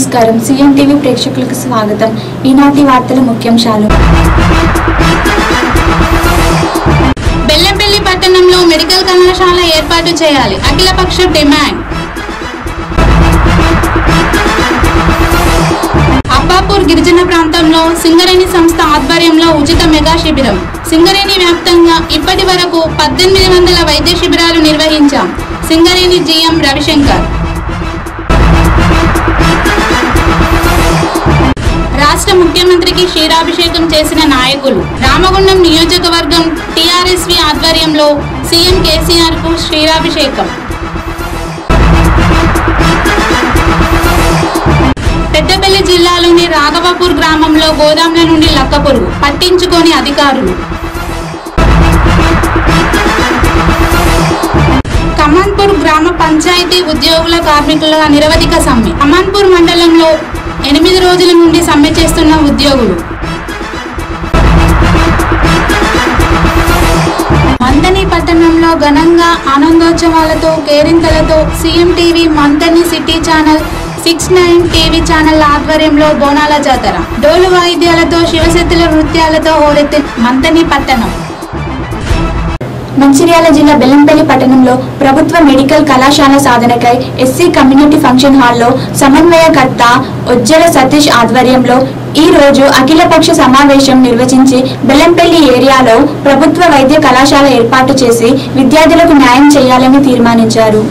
నమస్కారం CM TV ప్రేక్షకులకు స్వాగతం ఈనాటి వార్తల ముఖ్యాంశాలు బెల్లంపల్లి పట్టణంలో మెడికల్ కళాశాల ఏర్పాటు చేయాలి అఖిలపక్ష డిమాండ్ అబ్బాపూర్ గిరిజన ప్రాంతంలో సింగరేణి సంస్థ ఆధ్వర్యంలో ఉచిత మెగా శిబిరం సింగరేణి వ్యాప్తంగా ఇప్పటి వరకు పద్దెనిమిది వందల వైద్య శిబిరాలు నిర్వహించాం సింగరేణి జీఎం రవిశంకర్ రాష్ట్ర ముఖ్యమంత్రికి క్షీరాభిషేకం చేసిన నాయకులు రామగుండం నియోజకవర్గం టీఆర్ఎస్వి ఆధ్వర్యంలో సీఎం కేసీఆర్ కు క్షీరాభిషేకం పెద్దపల్లి జిల్లాలోని రాఘవపూర్ గ్రామంలో గోదాంల నుండి లక్కపురుగు పట్టించుకొని అధికారులు కమాన్పూర్ గ్రామ పంచాయతీ ఉద్యోగుల కార్మికుల నిరవధిక సమ్మె కమాన్పూర్ మండలంలో ఎనిమిది రోజుల నుండి సమ్మె చేస్తున్న ఉద్యోగులు మంతని పట్టణంలో ఘనంగా ఆనందోత్సవాలతో కేరింతలతో CM TV Manthani city channel six nine TV channel ఆధ్వర్యంలో బోనాల జాతర డోలు వాయిద్యాలతో శివశక్తుల నృత్యాలతో హోరెత్తి మంతని పట్టణం మంచిర్యాల జిల్లా బెల్లంపల్లి పట్టణంలో ప్రభుత్వ మెడికల్ కళాశాల సాధనకై ఎస్సీ కమ్యూనిటీ ఫంక్షన్ హాల్లో సమన్వయకర్త ఒజ్జల సతీష్ ఆధ్వర్యంలో ఈ రోజు అఖిలపక్ష సమావేశం నిర్వహించి బెల్లంపల్లి ఏరియాలో ప్రభుత్వ వైద్య కళాశాల ఏర్పాటు చేసి విద్యార్థులకు న్యాయం చేయాలని తీర్మానించారు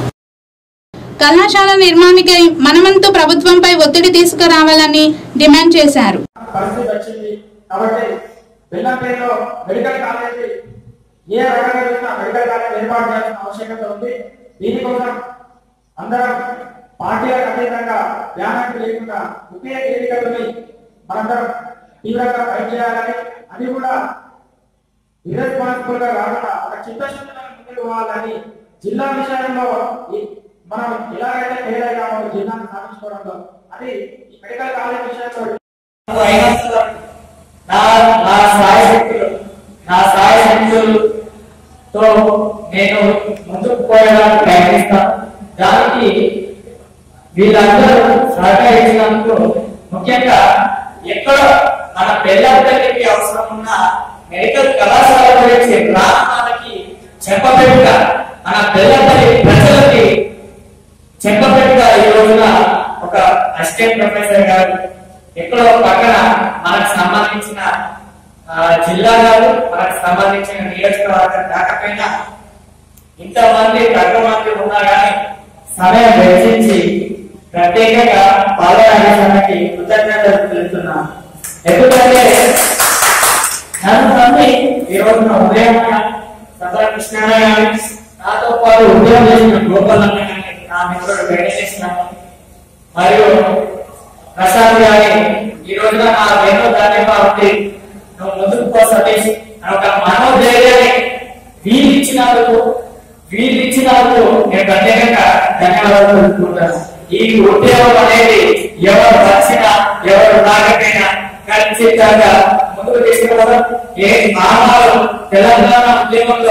కళాశాల నిర్మాణానికై మనమంతు ప్రభుత్వంపై ఒత్తిడి తీసుకురావాలని డిమాండ్ చేశారు పరిస్థితి వచ్చింది కాబట్టి బెల్లంపల్లిలో మెడికల్ కాలేజీ ఏ రకంగా చూసినా మెడికల్ కాలేజ్ ఏర్పాటు చేయాల్సిన ఆవశ్యకత ఉంది దీనికోసం అందరం పార్టీలకు అతీతంగా ధ్యానానికి లేకుండా ఒకే వేదికతోని మనందరం తీవ్రంగా ఫైట్ చేయాలని అది కూడా ఇర్రెస్పాన్సిబుల్ గా కాకుండా ఒక చిత్తశుద్ధితో ముందుకు పోవాలని జిల్లా విషయంలో ఈ మనం ఎలాగైతే ఫెయిల్ అయ్యామో జిల్లాను సాధించుకోవడంలో అది ఈ మెడికల్ కాలేజ్ విషయంలో అయినంతలో నా నా సాయ శక్తులు నా సాయ శక్తులతో నేను ముందుకు పోయడానికి ప్రయత్నిస్తాను దానికి వీళ్ళందరూ సహకరించినందుకు ముఖ్యంగా ఎక్కడ మన పెళ్ళకి అవసరం ఉన్న మెడికల్ కళాశాల గురించి గ్రామాలకి చెప్పబెట్టుగా మన పెళ్ళపల్లి ప్రజలకి చెప్పబెట్టుగా ఈ రోజున ఒక అసిస్టెంట్ ప్రొఫెసర్ గారు ఎక్కడో పక్కన మనకు సంబంధించిన ఆ, జిల్లా గారు మనకు సంబంధించిన నియోజకవర్గం కాకపోయినా ఇంతమంది తక్కువ మంది ఉన్నా కానీ సమయం వెచ్చించి ప్రత్యేకంగా పాలరాజేశ్వరికి కృతజ్ఞతలు తెలుపుతున్నాను ఎందుకంటే నన్ను నమ్మి ఈ రోజున ఉదయం సదర కృష్ణారాయణ గారి నాతో పాటు ఉద్యోగం చేసిన గోపాలన్న గారి నా మిత్రుడు వెంకటేశ్వర మరియు ప్రసాద్ గారి ఈ రోజున నా వేణు ధన్యవాదాలు ఉంది నువ్వు ముందుకు పో సతీష్ అని ఒక మనోధైర్యాన్ని వీలు ఇచ్చినందుకు వీలు ఇచ్చినందుకు నేను ప్రత్యేకంగా ధన్యవాదాలు తెలుపుకుంటాను ఈ ఉద్యోగం అనేది ఎవరు వచ్చినా ఎవరు రాకపోయినా ఖచ్చితంగా ముందుకు తీసుకుపోవడం ఏ ఆనాడు తెలంగాణ ఉద్యమంలో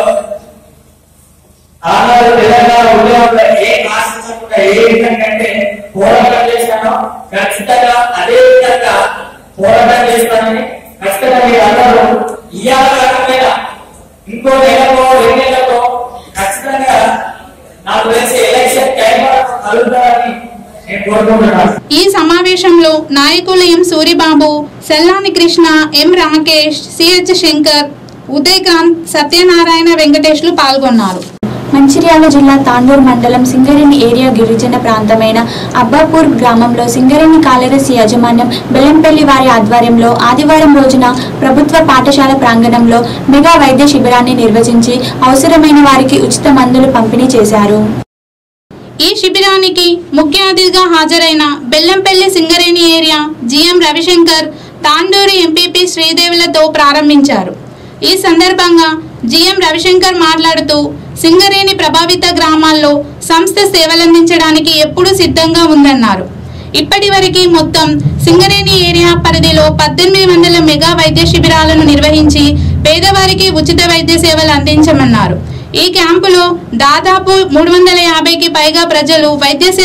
ఆనాడు తెలంగాణ ఉద్యమంలో ఏ ఆశించకుండా ఏ విధంగా అంటే పోరాటం చేశానో ఖచ్చితంగా అదే విధంగా పోరాటం చేస్తానని ఖచ్చితంగా మీరు అందరూ ఇవాళ కాకపోయినా ఇంకో నెలకో రెండు నెలకో ఖచ్చితంగా నాకు తెలిసి ఎలక్షన్ టైం వరకు కలుగుతారని నేను కోరుకుంటున్నాను ఈ సమావేశంలో నాయకులు M Suribabu Sellani Krishna M Rakesh CH Shankar Udayakanth Satyanarayana వెంకటేష్లు పాల్గొన్నారు మంచిర్యాల జిల్లా తాండూరు మండలం సింగరేణి ఏరియా గిరిజన ప్రాంతమైన అబ్బాపూర్ గ్రామంలో సింగరేణి కాలరస్ యాజమాన్యం బెల్లంపల్లి వారి ఆధ్వర్యంలో ఆదివారం రోజున ప్రభుత్వ పాఠశాల ప్రాంగణంలో మెగా వైద్య శిబిరాన్ని నిర్వహించి అవసరమైన వారికి ఉచిత మందులు పంపిణీ చేశారు ఈ శిబిరానికి ముఖ్య అతిథిగా హాజరైన Bellampalli Singareni area GM Ravishankar Tandur MPP శ్రీదేవులతో ప్రారంభించారు ఈ సందర్భంగా జిఎం రవిశంకర్ మాట్లాడుతూ సింగరేణి ప్రభావిత గ్రామాల్లో సంస్థ సేవలందించడానికి ఎప్పుడూ సిద్ధంగా ఉందన్నారు ఇప్పటి వరకు మొత్తం సింగరేణి ఏరియా పరిధిలో పద్దెనిమిది వందల మెగా వైద్య శిబిరాలను నిర్వహించి పేదవారికి ఉచిత వైద్య సేవలు అందించమన్నారు ఈ క్యాంపులో దాదాపు మూడు వందల యాభైకి పైగా ప్రజలు వైద్య సేవ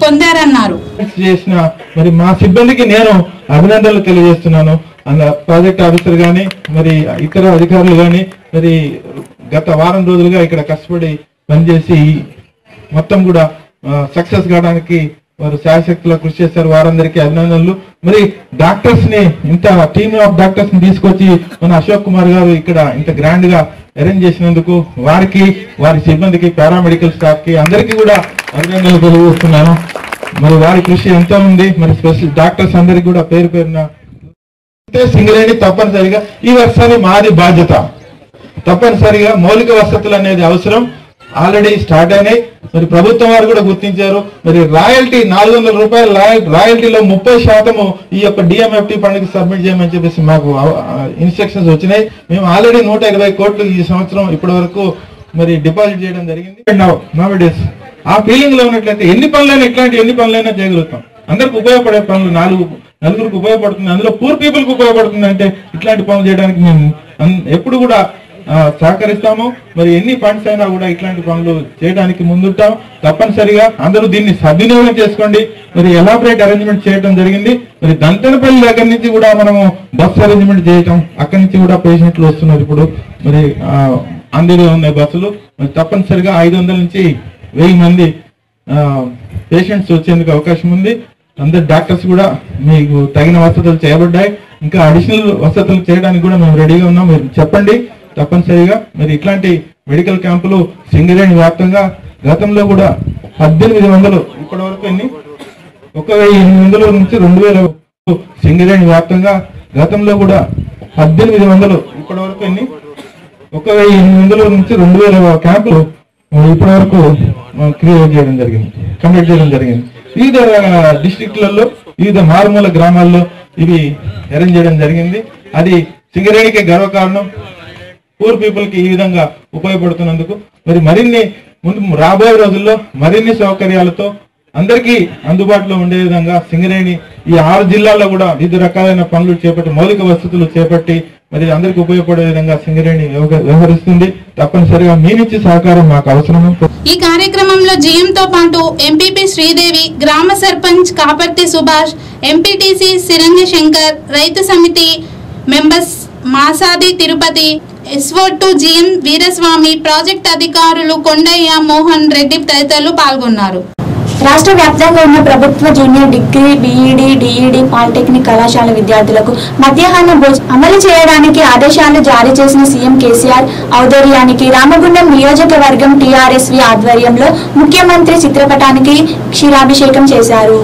పొందారన్నారు చేసిన మరి మా సిబ్బందికి నేను అభినందనలు తెలియజేస్తున్నాను అన్న ప్రాజెక్ట్ ఆఫీసర్ గాని మరి ఇతర అధికారులు గాని మరి గత వారం రోజులుగా ఇక్కడ కష్టపడి పనిచేసి మొత్తం కూడా సక్సెస్ కావడానికి వారు శాయశక్తిలో కృషి చేశారు వారందరికీ అభినందనలు మరి డాక్టర్స్ ని ఇంత టీమ్ ఆఫ్ డాక్టర్స్ ని తీసుకొచ్చి మన అశోక్ కుమార్ గారు ఇక్కడ ఇంత గ్రాండ్ గా అరేంజ్ చేసినందుకు వారికి వారి సిబ్బందికి పారామెడికల్ స్టాఫ్ కి అందరికీ కూడా అభినందనలు తెలియజేస్తున్నాను మరి వారి కృషి ఎంత ఉంది మరి స్పెషల్ డాక్టర్స్ అందరికి కూడా పేరు పేరున అయితే సింగరేణి తప్పనిసరిగా ఈ వర్షాన్ని మాది బాధ్యత తప్పనిసరిగా మౌలిక వసతులు అనేది అవసరం ఆల్రెడీ స్టార్ట్ అయినాయి మరి ప్రభుత్వం వారు కూడా గుర్తించారు మరి రాయల్టీ నాలుగు వందల రూపాయల రాయల్ రాయల్టీలో ముప్పై శాతము ఈ యొక్క డిఎంఎఫ్టి ఫండ్కి సబ్మిట్ చేయమని చెప్పేసి మాకు ఇన్స్ట్రక్షన్స్ వచ్చినాయి మేము ఆల్రెడీ నూట ఇరవై కోట్లు ఈ సంవత్సరం ఇప్పటి వరకు మరి డిపాజిట్ చేయడం జరిగింది నవ్ డేస్ ఆ ఫీలింగ్ లో ఉన్నట్లయితే ఎన్ని పనులైనా ఇట్లాంటి ఎన్ని పనులైనా చేయగలుగుతాం అందరికి ఉపయోగపడే పనులు నాలుగు నలుగురికి ఉపయోగపడుతుంది అందులో పూర్ పీపుల్ కి ఉపయోగపడుతుంది అంటే ఇట్లాంటి పనులు చేయడానికి మేము అన్- ఎప్పుడు కూడా ఆ, సహకరిస్తాము మరి ఎన్ని ఫండ్స్ అయినా కూడా ఇట్లాంటి పనులు చేయడానికి ముందుంటాం తప్పనిసరిగా అందరూ దీన్ని సద్వినియోగం చేసుకోండి మరి ఎలాబరేట్ అరేంజ్మెంట్ చేయడం జరిగింది మరి దంతనపల్లి దగ్గర నుంచి కూడా మనము బస్ అరేంజ్మెంట్ చేయటం అక్కడి నుంచి కూడా పేషెంట్లు వస్తున్నారు ఇప్పుడు మరి ఆ, అందులో ఉన్నాయి బస్సులు మరి తప్పనిసరిగా ఐదు వందల నుంచి వెయ్యి మంది పేషెంట్స్ వచ్చేందుకు అవకాశం ఉంది అందరు డాక్టర్స్ కూడా మీకు తగిన వసతులు చేయబడ్డాయి ఇంకా అడిషనల్ వసతులు చేయడానికి కూడా మేము రెడీగా ఉన్నాం మీరు చెప్పండి తప్పనిసరిగా మరి ఇట్లాంటి మెడికల్ క్యాంపులు సింగరేణి వ్యాప్తంగా గతంలో కూడా పద్దెనిమిది వందలు ఇప్పటి వరకు ఎన్ని ఒక వెయ్యి ఎనిమిది వందల నుంచి రెండు వేల సింగరేణి వ్యాప్తంగా గతంలో కూడా పద్దెనిమిది వందలు ఇప్పటి వరకు ఎన్ని ఒక వెయ్యి ఎనిమిది వందల నుంచి రెండు వేల క్యాంపులు ఇప్పటి వరకు క్రియేట్ చేయడం జరిగింది కండక్ట్ చేయడం జరిగింది వివిధ డిస్ట్రిక్ట్లలో వివిధ మారుమూల గ్రామాల్లో ఇవి అరేంజ్ చేయడం జరిగింది అది సింగరేణికి గర్వకారణం పూర్ పీపుల్ కి ఈ విధంగా ఉపయోగపడుతున్నందుకు మరి మరిన్ని ముందు రాబోయే రోజుల్లో మరిన్ని సౌకర్యాలతో అందరికీ అందుబాటులో ఉండే విధంగా సింగరేణి ఈ ఆరు జిల్లాల్లో కూడా వివిధ రకాలైన పనులు చేపట్టి మౌలిక వసతులు చేపట్టి మరి అందరికీ ఉపయోగపడే విధంగా సింగరేణి వ్యవహ- వ్యవహరిస్తుంది తప్పనిసరిగా మీ నుంచి సహకారం మాకు అవసరము ఈ కార్యక్రమంలో జీఎంతో పాటు ఎంపీపీ శ్రీదేవి గ్రామ సర్పంచ్ కాపర్తి సుభాష్ ఎంపీటీసీ సిరంజ శంకర్ రైతు సమితి members Masadi Tirupati SO to GM Veeraswamy project అధికారులు కొండయ్య మోహన్ రెడ్డి తదితరులు పాల్గొన్నారు రాష్ట్ర వ్యాప్తంగా ఉన్న ప్రభుత్వ junior degree BEd DEd polytechnic కళాశాల విద్యార్థులకు మధ్యాహ్న భోజనం అమలు చేయడానికి ఆదేశాలు జారీ చేసిన సీఎం కేసీఆర్ ఔదర్యానికి రామగుండం నియోజకవర్గం టీఆర్ఎస్వి ఆధ్వర్యంలో ముఖ్యమంత్రి చిత్రపటానికి క్షీరాభిషేకం చేశారు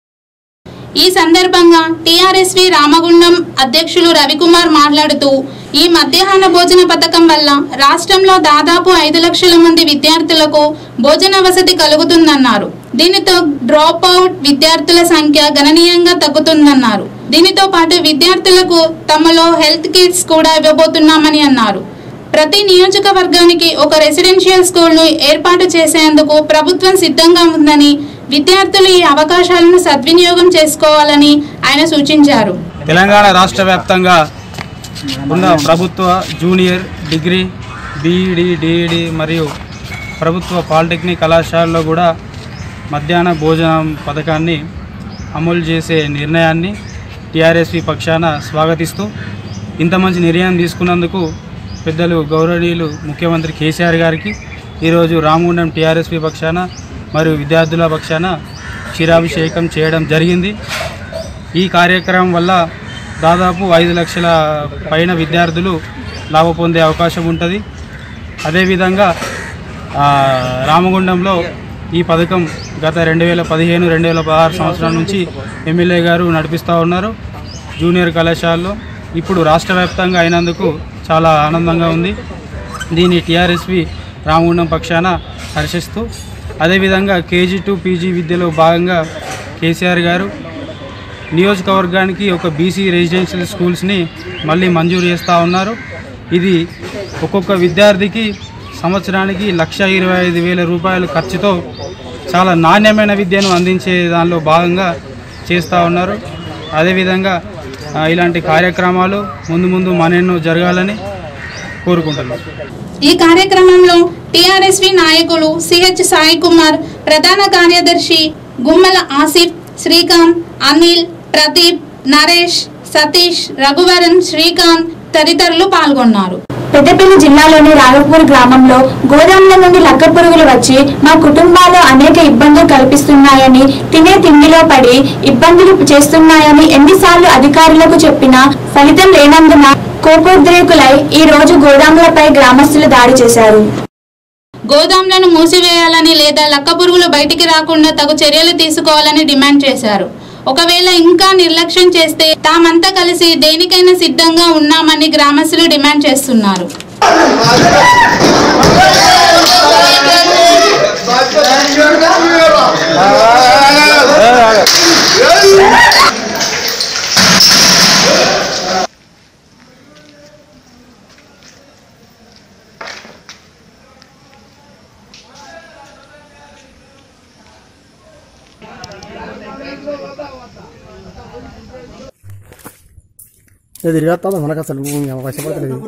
ఈ సందర్భంగా టీఆర్ఎస్వి రామగుండం అధ్యక్షులు రవికుమార్ మాట్లాడుతూ ఈ మధ్యాహ్న భోజన పథకం వల్ల రాష్ట్రంలో దాదాపు ఐదు లక్షల మంది విద్యార్థులకు భోజన వసతి కలుగుతుందన్నారు దీనితో డ్రాప్ అవుట్ విద్యార్థుల సంఖ్య గణనీయంగా తగ్గుతుందన్నారు దీనితో పాటు విద్యార్థులకు తమలో హెల్త్ కిట్స్ కూడా ఇవ్వబోతున్నామని అన్నారు ప్రతి నియోజకవర్గానికి ఒక రెసిడెన్షియల్ స్కూల్ను ఏర్పాటు చేసేందుకు ప్రభుత్వం సిద్ధంగా ఉందని విద్యార్థులు ఈ అవకాశాలను సద్వినియోగం చేసుకోవాలని ఆయన సూచించారు తెలంగాణ రాష్ట్ర వ్యాప్తంగా ఉన్న ప్రభుత్వ జూనియర్ డిగ్రీ బీఈడి డిఈడి మరియు ప్రభుత్వ పాలిటెక్నిక్ కళాశాలలో కూడా మధ్యాహ్న భోజనం పథకాన్ని అమలు చేసే నిర్ణయాన్ని టీఆర్ఎస్వి పక్షాన స్వాగతిస్తూ ఇంత మంచి నిర్ణయం తీసుకున్నందుకు పెద్దలు గౌరవనీయులు ముఖ్యమంత్రి కేసీఆర్ గారికి ఈరోజు రామగుండం టీఆర్ఎస్పీ పక్షాన మరియు విద్యార్థుల పక్షాన క్షీరాభిషేకం చేయడం జరిగింది ఈ కార్యక్రమం వల్ల దాదాపు ఐదు లక్షల పైన విద్యార్థులు లాభ పొందే అవకాశం ఉంటుంది అదేవిధంగా ఆ, రామగుండంలో ఈ పథకం గత రెండు వేల పదిహేను రెండు వేల పదహారు సంవత్సరాల నుంచి ఎమ్మెల్యే గారు నడిపిస్తూ ఉన్నారు జూనియర్ కళాశాలలో ఇప్పుడు రాష్ట్ర వ్యాప్తంగా అయినందుకు చాలా ఆనందంగా ఉంది దీన్ని టీఆర్ఎస్వి రామగుండం పక్షాన హర్షిస్తూ అదేవిధంగా కేజీ టు పీజీ విద్యలో భాగంగా కేసీఆర్ గారు నియోజకవర్గానికి ఒక బీసీ రెసిడెన్షియల్ స్కూల్స్ని మళ్ళీ మంజూరు చేస్తూ ఉన్నారు ఇది ఒక్కొక్క విద్యార్థికి సంవత్సరానికి లక్ష ఇరవై ఐదు వేల రూపాయల ఖర్చుతో చాలా నాణ్యమైన విద్యను అందించే దానిలో భాగంగా చేస్తూ ఉన్నారు అదేవిధంగా ఆ, ఇలాంటి కార్యక్రమాలు ముందు ముందు మరెన్నో జరగాలని కోరుకుంటున్నాను ఈ కార్యక్రమంలో టీఆర్ఎస్వి నాయకులు సిహెచ్ సాయి కుమార్ ప్రధాన కార్యదర్శి గుమ్మల ఆసిఫ్ శ్రీకాంత్ అనిల్ ప్రదీప్ నరేష్ సతీష్ రఘువరన్ శ్రీకాంత్ తదితరులు పాల్గొన్నారు పెద్దపల్లి జిల్లాలోని రాఘపూర్ గ్రామంలో గోదాముల నుండి లక్క పురుగులు వచ్చి మా కుటుంబాల్లో అనేక ఇబ్బందులు కల్పిస్తున్నాయని తినే తిండిలో పడి ఇబ్బందులు చేస్తున్నాయని ఎన్నిసార్లు అధికారులకు చెప్పినా ఫలితం లేనందున కోపోద్రేకులై ఈ రోజు గోదాములపై గ్రామస్తులు దాడి చేశారు గోదాంలను మూసివేయాలని లేదా లక్క పురుగులు బయటికి రాకుండా తగు చర్యలు తీసుకోవాలని డిమాండ్ చేశారు ఒకవేళ ఇంకా నిర్లక్ష్యం చేస్తే తామంతా కలిసి దేనికైనా సిద్ధంగా ఉన్నామని గ్రామస్తులు డిమాండ్ చేస్తున్నారు తిరిగేస్తా మనకు అసలు కష్టపడతలేదు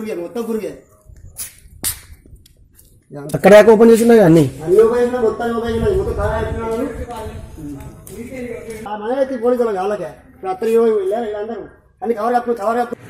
అక్కడ దాకా ఓపెన్ చేసినా అన్ని పోలీసులు వాళ్ళకే రాత్రి వెళ్ళారు వీళ్ళందరూ అన్ని కవర్ కప్పు కవర్ కప్పు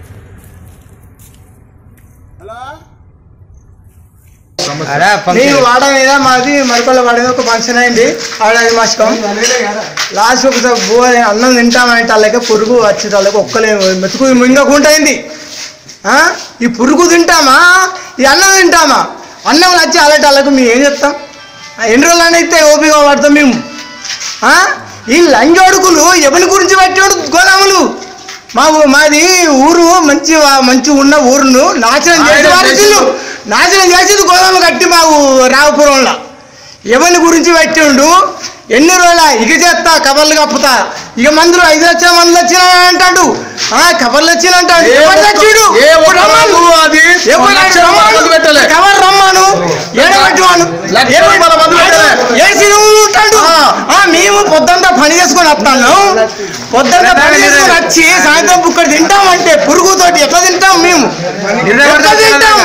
మీరు వాడ మీద మాది మరికొల్ల వాడేది ఒక ఫంక్షన్ అయింది ఆడ ఐదు మాసకం లాస్ట్ ఒకసారి బో అన్నం తింటామంటే వాళ్ళకి పురుగు వచ్చి వాళ్ళకి ఒక్కలే మెతుకు మింగకుండా అయింది ఆ? ఈ పురుగు తింటామా ఈ అన్నం తింటామా అన్నం నచ్చి అలాంటి వాళ్ళకు మేము ఏం చెప్తాం ఆ, ఎన్ని రోజులు అయితే ఓపిక పడతాం మేము ఆ? ఈ లంజోడుకులు ఎవరి గురించి పెట్టాడు గోదాములు మా ఊ- మాది ఊరు మంచి వా- మంచి ఉన్న ఊరును నాశనం చేసి వారిసిల్లు నాశనం చేసింది గోదాములు కట్టి మా ఊ- రావుపురంలో ఎవరి గురించి పెట్టిండు ఎన్ని రోజుల ఇక చేస్తా కవర్లు కప్పుతా ఇక మందులు ఐదు లక్షల మందులు వచ్చినా అంటాడు ఆ కవర్లు వచ్చిన అంటాడు ఎవరు తెచ్చిండు? ఎవరు రమ్మను? ఎవరు రమ్మను? కవర్ రమ్మను ఏడబెట్టువాను ఏసీ రూములు ఉంటాడు ఆ, మేము పొద్దుంతా పని చేసుకొని వస్తాను పొద్దుంతా పని చేసుకొని వచ్చి సాయంత్రం బుక్కడు తింటామంటే పురుగుతోటి ఎట్లా తింటాం మేము ఎట్లా తింటాం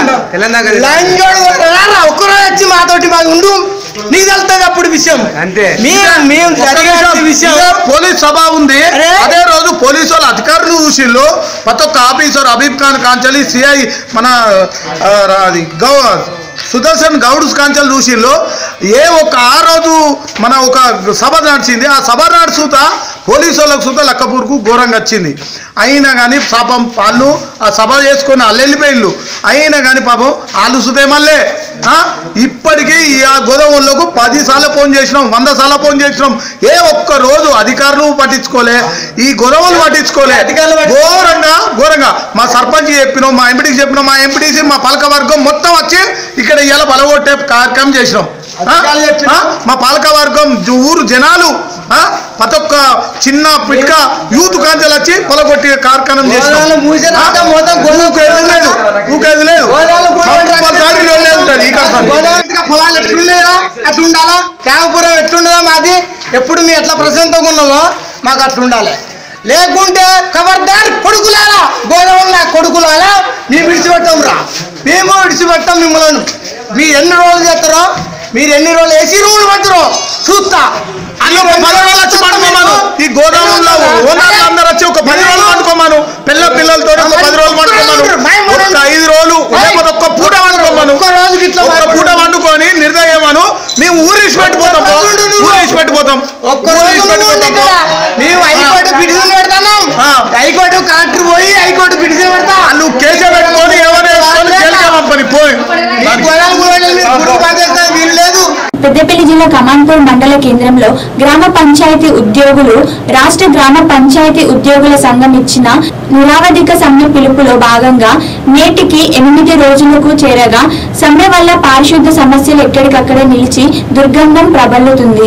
లంజోడు రారా ఒక్కరోజు వచ్చి మాతోటి మాది ఉండు నీకు తెలుస్తుంది అప్పుడు విషయం అంతే. మేము మేము జరిగే విషయం పోలీస్ సభ ఉంది అరే. అదే రోజు పోలీసు వాళ్ళు అధికారులు చూసిళ్ళు ప్రతి ఒక్క ఆఫీసర్ అబీబ్ ఖాన్ కాంచలి సిఐ మన ఆ, అది గౌ సుదర్శన్ గౌడ్ కాంచల్ చూసిళ్ళు ఏ ఒక్క ఆ రోజు మన ఒక సభ నడిచింది ఆ సభ నడుచుత పోలీసు వాళ్ళకు సుత లక్కపూర్కు ఘోరంగా వచ్చింది అయినా కానీ పాపం వాళ్ళు ఆ సభ చేసుకొని వాళ్ళు వెళ్ళిపోయిళ్ళు అయినా కానీ పాపం వాళ్ళు సుతే మళ్ళీ ఆ? ఇప్పటికీ ఈ ఆ గోదాములకు పది సార్లు ఫోన్ చేసినాం వంద సార్లు ఫోన్ చేసినాం ఏ ఒక్క రోజు అధికారులు పట్టించుకోలే ఈ గొడవలు పట్టించుకోలే అధికారులు పట్టించుకోలే. ఘోరంగా ఘోరంగా మా సర్పంచ్ చెప్పినాం మా ఎంపీటీకి చెప్పినాం మా ఎంపీటీసీ మా పాలక వర్గం మొత్తం వచ్చి ఇక్కడ ఇవాళ బలగొట్టే కార్యక్రమం చేసినాం ఆ? అధికారులు చెప్పినా? ఆ? మా పాలక వర్గం జు- ఊరు జనాలు ఆ? ప్రతి ఒక్క చిన్న పిట్క యూత్ కాంచెలు వచ్చి పొలగొట్టి కార్యక్రమం చేసినాం గోదాములు మూసిన ఆ? తర్వాత మొత్తం గోదాములు ఊకేది లేదు ఊకేది లేదు గోదాములు గోదాములు కంపల్సరీ రోడ్లే ఉంటుంది ఈ కష్టం గోదావరి పొలాలు ఎట్లుండేదా అట్లా ఉండాలా త్యాగపురం ఎట్లుండదా మాది ఎప్పుడు మేము ఎట్లా ప్రశాంతంగా ఉన్నామో మాకు అట్లా ఉండాలి లేకుంటే ఖబర్దార్ కొడుకులారా గోదావరి కొడుకులారా మేము విడిచిపెట్టాం రా మేము విడిచిపెట్టాం మిమ్మల్ని మీరు ఎన్ని రోజులు చేస్తారో మీరు ఎన్ని రోజులు ఏసీ రూములు పెడతారో చూస్తా అల్లు ఒక పది రోజులు వచ్చి పడుకోమాను ఈ గోదాముల్లో ఓనర్లు అందరూ వచ్చి ఒక పది రోజులు పడుకోమాను పిల్ల పిల్లలతో ఒక పది రోజులు పడుకోమాను ఒక ఐదు రోజులు లేకపోతే ఒక్క పూట వండుకోమాను ఒక్క రోజుకి ఇట్లా ఒక్క పూట వండుకొని నిర్ణయమాను మేము ఊరేసి పెట్టిపోతాం పో. ఊరేసి పెట్టిపోతాం ఒక్క ఊరేసి రోజు పెట్టిపోతాం ఇక్కడ పో. మేము హైకోర్టు పిటిషన్ పెడతాం ఆ. హైకోర్టు కలెక్టర్ పోయి హైకోర్టు పిటిషన్ పెడతా వాళ్ళు కేసు పెట్టుకొని ఏమైనా వేసుకొని జైలుకే పంపని పోయి ఈ గోదావరి గోడలు మీరు గురువు పనిచేస్తానికి వీలు లేదు పెద్దపల్లి జిల్లా కమాన్పూర్ మండల కేంద్రంలో గ్రామ పంచాయతీ ఉద్యోగులు రాష్ట్ర గ్రామ పంచాయతీ ఉద్యోగుల సంఘం ఇచ్చిన నిరావధిక సమ్మె పిలుపులో భాగంగా నేటికి ఎనిమిది రోజులకు చేరగా సమ్మె వల్ల పారిశుద్ధ సమస్యలు ఎక్కడికక్కడే నిలిచి దుర్గంధం ప్రబలుతుంది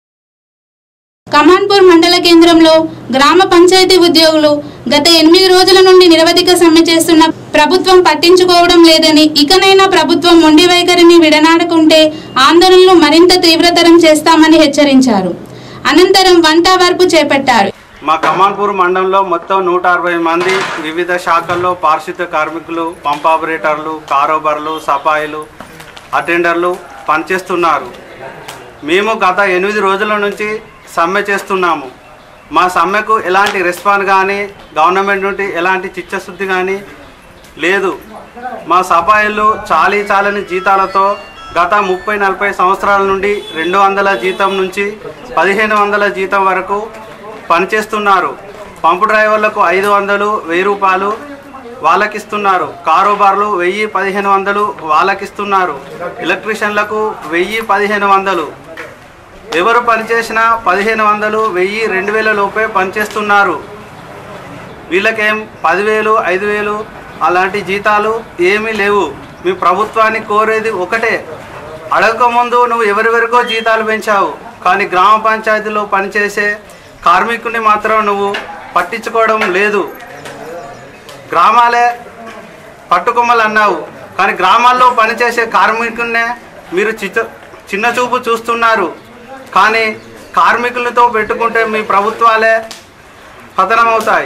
కమాన్పూర్ మండల కేంద్రంలో గ్రామ పంచాయతీ ఉద్యోగులు గత ఎనిమిది రోజుల నుండి నిరవధిక సమ్మె చేస్తున్న ప్రభుత్వం పట్టించుకోవడం లేదని ఇకనైనా ప్రభుత్వం మొండి వైఖరిని విడనాడకుంటే ఆందోళనలు మరింత తీవ్రతరం చేస్తామని హెచ్చరించారు అనంతరం వంట వార్పు చేపట్టారు మా కమాన్పూర్ మండలంలో మొత్తం నూట అరవై మంది వివిధ శాఖల్లో పారిశుద్ధ కార్మికులు పంప్ ఆపరేటర్లు కారోబార్లు సఫాయిలు అటెండర్లు పనిచేస్తున్నారు మేము గత ఎనిమిది రోజుల నుంచి సమ్మె చేస్తున్నాము మా సమ్మెకు ఎలాంటి రెస్పాన్స్ కానీ గవర్నమెంట్ నుండి ఎలాంటి చిత్తశుద్ధి కానీ లేదు మా సఫాయిలు చాలీ చాలని జీతాలతో గత ముప్పై నలభై సంవత్సరాల నుండి రెండు వందల జీతం నుంచి పదిహేను వందల జీతం వరకు పనిచేస్తున్నారు పంపు డ్రైవర్లకు ఐదు వందలు వెయ్యి రూపాయలు వాళ్ళకిస్తున్నారు కారోబార్లు వెయ్యి పదిహేను వందలు వాళ్ళకిస్తున్నారు ఎలక్ట్రీషియన్లకు వెయ్యి పదిహేను వందలు ఎవరు పనిచేసినా పదిహేను వందలు వెయ్యి రెండు వేల లోపే పనిచేస్తున్నారు వీళ్ళకేం పదివేలు ఐదు వేలు అలాంటి జీతాలు ఏమీ లేవు మీ ప్రభుత్వాన్ని కోరేది ఒకటే అడగకముందు నువ్వు ఎవరెవరికో జీతాలు పెంచావు కానీ గ్రామ పంచాయతీలో పనిచేసే కార్మికుని మాత్రం నువ్వు పట్టించుకోవడం లేదు గ్రామాలే పట్టుకొమ్మలు అన్నావు కానీ గ్రామాల్లో పనిచేసే కార్మికున్నే మీరు చిచ్చ చిన్న చూపు చూస్తున్నారు కానీ కార్మికులతో పెట్టుకుంటే మీ ప్రభుత్వాలే పతనమవుతాయి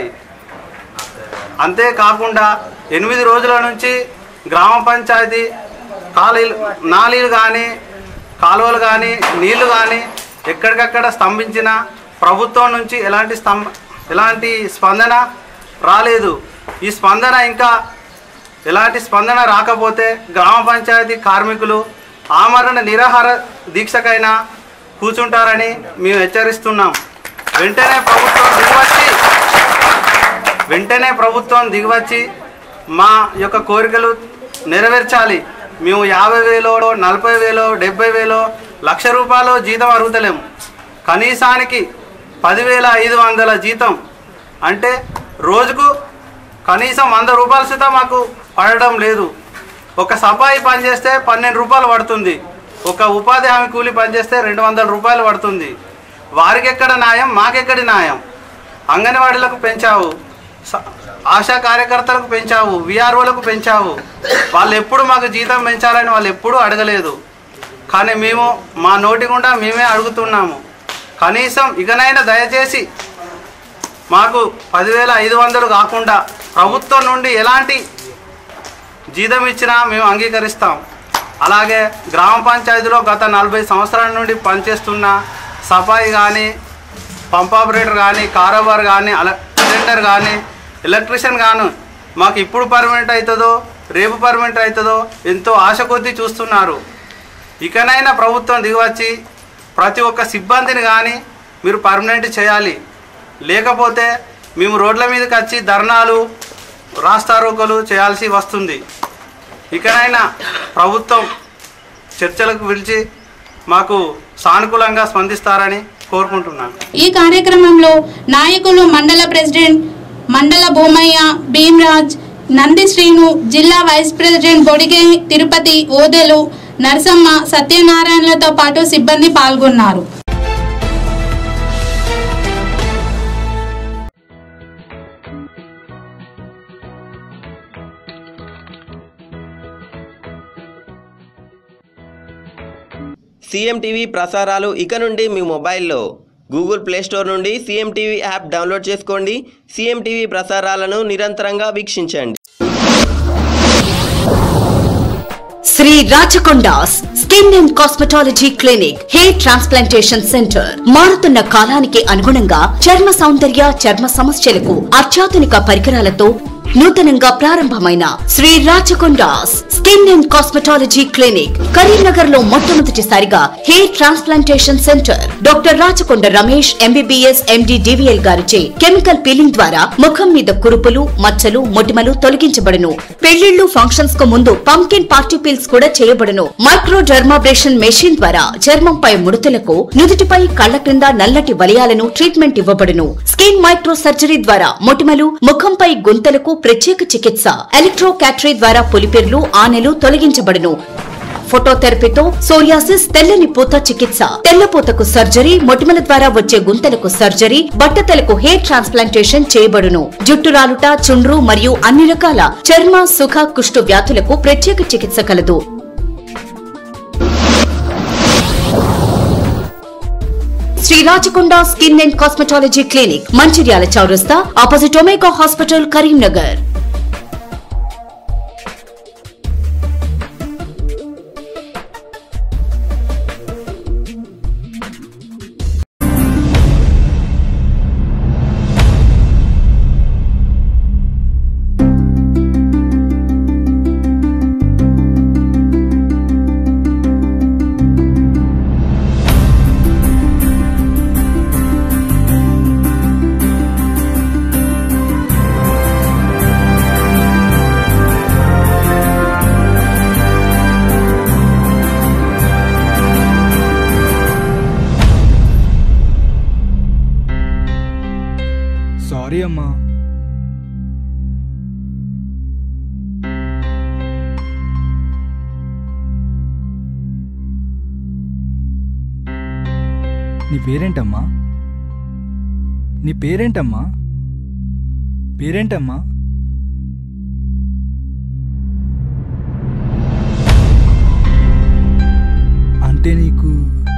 అంతేకాకుండా ఎనిమిది రోజుల నుంచి గ్రామ పంచాయతీ ఖాళీలు నాలీలు కానీ కాలువలు కానీ నీళ్లు కానీ ఎక్కడికక్కడ స్తంభించిన ప్రభుత్వం నుంచి ఎలాంటి స్తంభ ఎలాంటి స్పందన రాలేదు ఈ స్పందన ఇంకా ఎలాంటి స్పందన రాకపోతే గ్రామ పంచాయతీ కార్మికులు ఆమరణ నిరాహార దీక్షకైనా కూర్చుంటారని మేము హెచ్చరిస్తున్నాం వెంటనే ప్రభుత్వం దిగివచ్చి వెంటనే ప్రభుత్వం దిగివచ్చి మా యొక్క కోరికలు నెరవేర్చాలి మేము యాభై వేలో నలభై వేలో డెబ్బై వేలో లక్ష రూపాయలు జీతం అరుగుతలేము కనీసానికి పదివేల ఐదు వందల జీతం అంటే రోజుకు కనీసం వంద రూపాయల సుత మాకు పడడం లేదు ఒక సఫాయి పని చేస్తే పన్నెండు రూపాయలు పడుతుంది ఒక ఉపాధి హామీ కూలి పని చేస్తే రెండు వందల రూపాయలు పడుతుంది వారికి ఎక్కడ న్యాయం మాకెక్కడి న్యాయం అంగన్వాడీలకు పెంచావు స- ఆశా కార్యకర్తలకు పెంచావు విఆర్ఓలకు పెంచావు వాళ్ళు ఎప్పుడు మాకు జీతం పెంచాలని వాళ్ళు ఎప్పుడూ అడగలేదు కానీ మేము మా నోటి గుండా మేమే అడుగుతున్నాము కనీసం ఇకనైనా దయచేసి మాకు పదివేల ఐదు వందలు కాకుండా ప్రభుత్వం నుండి ఎలాంటి జీతం ఇచ్చినా మేము అంగీకరిస్తాం అలాగే గ్రామ పంచాయతీలో గత నలభై సంవత్సరాల నుండి పనిచేస్తున్న సఫాయి కానీ పంప్ ఆపరేటర్ కానీ కారోబార్ కానీ అల సిలిండర్ కానీ ఎలక్ట్రీషియన్ గాను మాకు ఇప్పుడు పర్మనెంట్ అవుతుందో రేపు పర్మనెంట్ అవుతుందో ఎంతో ఆశ కొద్దీ చూస్తున్నారు ఇకనైనా ప్రభుత్వం దిగివచ్చి ప్రతి ఒక్క సిబ్బందిని కానీ మీరు పర్మనెంట్ చేయాలి లేకపోతే మేము రోడ్ల మీదకి వచ్చి ధర్నాలు రాస్తారోకలు చేయాల్సి వస్తుంది ఇకనైనా ప్రభుత్వం చర్చలకు పిలిచి మాకు సానుకూలంగా స్పందిస్తారని కోరుకుంటున్నాను ఈ కార్యక్రమంలో నాయకులు మండల ప్రెసిడెంట్ మండల భూమయ్య భీమ్రాజ్ నంది శ్రీను జిల్లా వైస్ ప్రెసిడెంట్ బొడిగే తిరుపతి ఓదెలు నరసమ్మ సత్యనారాయణలతో పాటు సిబ్బంది పాల్గొన్నారు సీఎం టీవీ ప్రసారాలు ఇక నుండి మీ మొబైల్లో గూగుల్ ప్లే స్టోర్ నుండి సీఎం టీవీ యాప్ డౌన్లోడ్ చేసుకోండి సీఎం టీవీ ప్రసారాలను నిరంతరంగా వీక్షించండి Sri Rachakondas skin and cosmetology clinic hair transplantation centre మారుతున్న కాలానికి అనుగుణంగా చర్మ సౌందర్య చర్మ సమస్యలకు అత్యాధునిక పరికరాలతో నూతనంగా ప్రారంభమైన Sri Rachakondas skin and cosmetology clinic Karimnagar లో మొట్టమొదటిసారిగా hair transplantation centre doctor Rachakonda Ramesh MBBS MD DVL గారిచే కెమికల్ పీలింగ్ ద్వారా ముఖం మీద కురుపులు మచ్చలు మొటిమలు తొలగించబడును పెళ్లిళ్లు ఫంక్షన్స్ కు ముందు పంకిన్ పార్టీ పీల్స్ కూడా చేయబడును మైక్రో డర్మాబ్రేషన్ మెషిన్ ద్వారా చర్మంపై ముడతలకు నుదుటిపై కళ్ల క్రింద నల్లటి వలయాలను ట్రీట్మెంట్ ఇవ్వబడును స్కిన్ మైక్రో సర్జరీ ద్వారా మొటిమలు ముఖంపై గుంతలకు ప్రత్యేక చికిత్స ఎలక్ట్రో క్యాటరీ ద్వారా పులిపెర్లు ఆనెలు తొలగించబడును ఫోటోథెరపీతో సోరియాసిస్ తెల్లని పూత చికిత్స తెల్లపూతకు సర్జరీ మొటిమల ద్వారా వచ్చే గుంతలకు సర్జరీ బట్టతలకు హెయిర్ ట్రాన్స్ప్లాంటేషన్ చేయబడును జుట్టు రాలుట చుండ్రు మరియు అన్ని రకాల చర్మ సుఖ కుష్టు వ్యాధులకు ప్రత్యేక చికిత్స కలదు Sri Rachakonda skin and cosmetology clinic Mancherial చౌరస్తా opposite Omega hospital Karimnagar sorry అమ్మా నీ పేరేంటమ్మా నీ పేరేంటమ్మా పేరేంటమ్మా అంటే నీకు